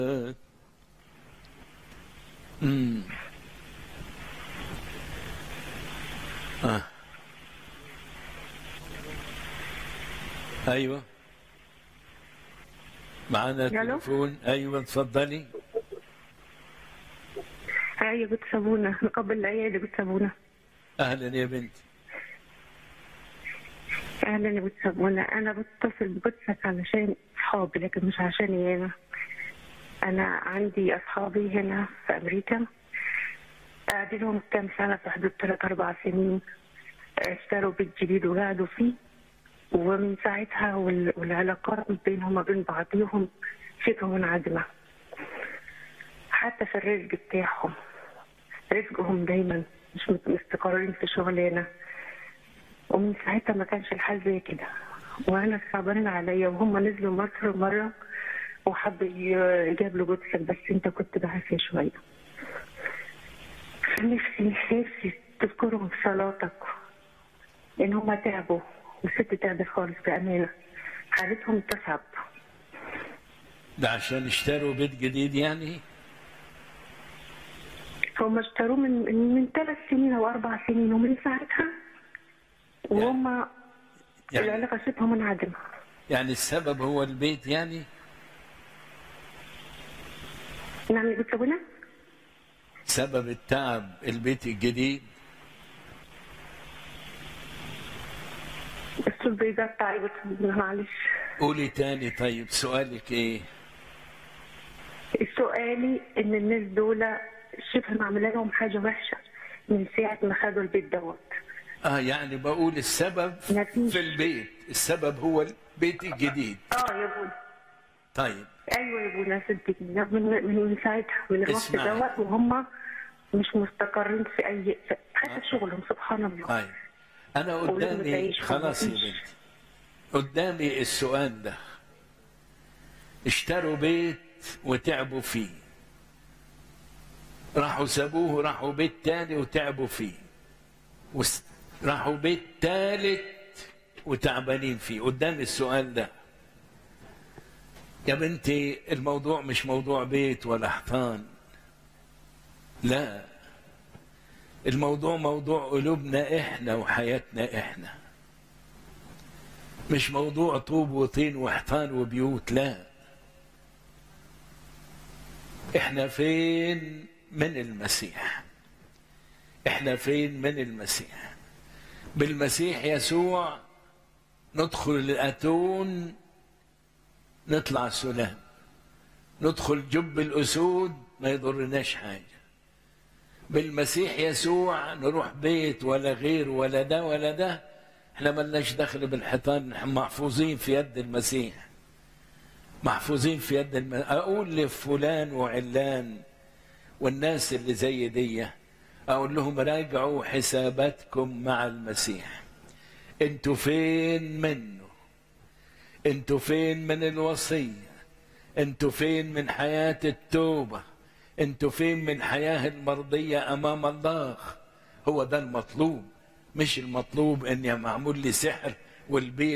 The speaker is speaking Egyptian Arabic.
امم آه. ايوه معنا ألو؟ تليفون ايوه اتفضلي هاي بنت سابونة نقبل العيادة بنت سابونة اهلا يا بنتي أهلا يا بنت سابونة أنا بتصل بقدسك علشان أصحابي لكن مش عشاني أنا أنا عندي أصحابي هنا في أمريكا قاعدين لهم كام سنة في حدود ثلاث أربع سنين اشتروا بيت جديد وقعدوا فيه ومن ساعتها وال- والعلاقات بينهم وبين بعضهم شبه منعدمة حتى في الرزق بتاعهم رزقهم دايما مش مت- مستقرين في شغلانة ومن ساعتها ما كانش الحال زي كده وانا صعبانين عليا وهم نزلوا مصر مرة وحب ي- يقابلوا جثتك بس انت كنت بعافية شوية نفسي نفسي تذكرهم في صلاتك لان هم تعبوا والست تعبت خالص بأمانة حالتهم تصعب ده عشان اشتروا بيت جديد يعني هم اشتروه من من من ثلاث سنين او اربع سنين ومن ساعتها وهم يعني العلاقه شبه منعدمه يعني السبب هو البيت يعني نعم يا بنت ابونا سبب التعب البيت الجديد الصوت بيقطع يا بنت أبونا، معلش قولي تاني طيب سؤالك ايه سؤالي ان الناس دول شبه معمول لهم حاجه وحشه من ساعه ما خدوا البيت دوت اه يعني بقول السبب مفيش. في البيت السبب هو البيت الجديد اه يا ابونا طيب ايوه يا ابونا صدقني من من, من ساعتها من الوقت اسمعي. دوت وهم مش مستقرين في اي في حتى شغلهم سبحان الله طيب انا ولازم قدامي تعيش خلاص يا ومفيش. بنتي قدامي السؤال ده اشتروا بيت وتعبوا فيه راحوا سابوه راحوا بيت تاني وتعبوا فيه وس- راحوا بيت تالت وتعبانين فيه قدامي السؤال ده يا بنتي الموضوع مش موضوع بيت ولا حيطان لا الموضوع موضوع قلوبنا احنا وحياتنا احنا مش موضوع طوب وطين وحيطان وبيوت لا احنا فين من المسيح احنا فين من المسيح بالمسيح يسوع ندخل الاتون نطلع سلام ندخل جب الاسود ما يضرناش حاجه بالمسيح يسوع نروح بيت ولا غير ولا ده ولا ده احنا ملناش دخل بالحيطان نحن محفوظين في يد المسيح محفوظين في يد الم... اقول لفلان وعلان والناس اللي زي دي اقول لهم راجعوا حساباتكم مع المسيح انتوا فين منه انتوا فين من الوصيه انتوا فين من حياه التوبه انتوا فين من حياه المرضيه امام الله هو ده المطلوب مش المطلوب اني معمول لي سحر والبيت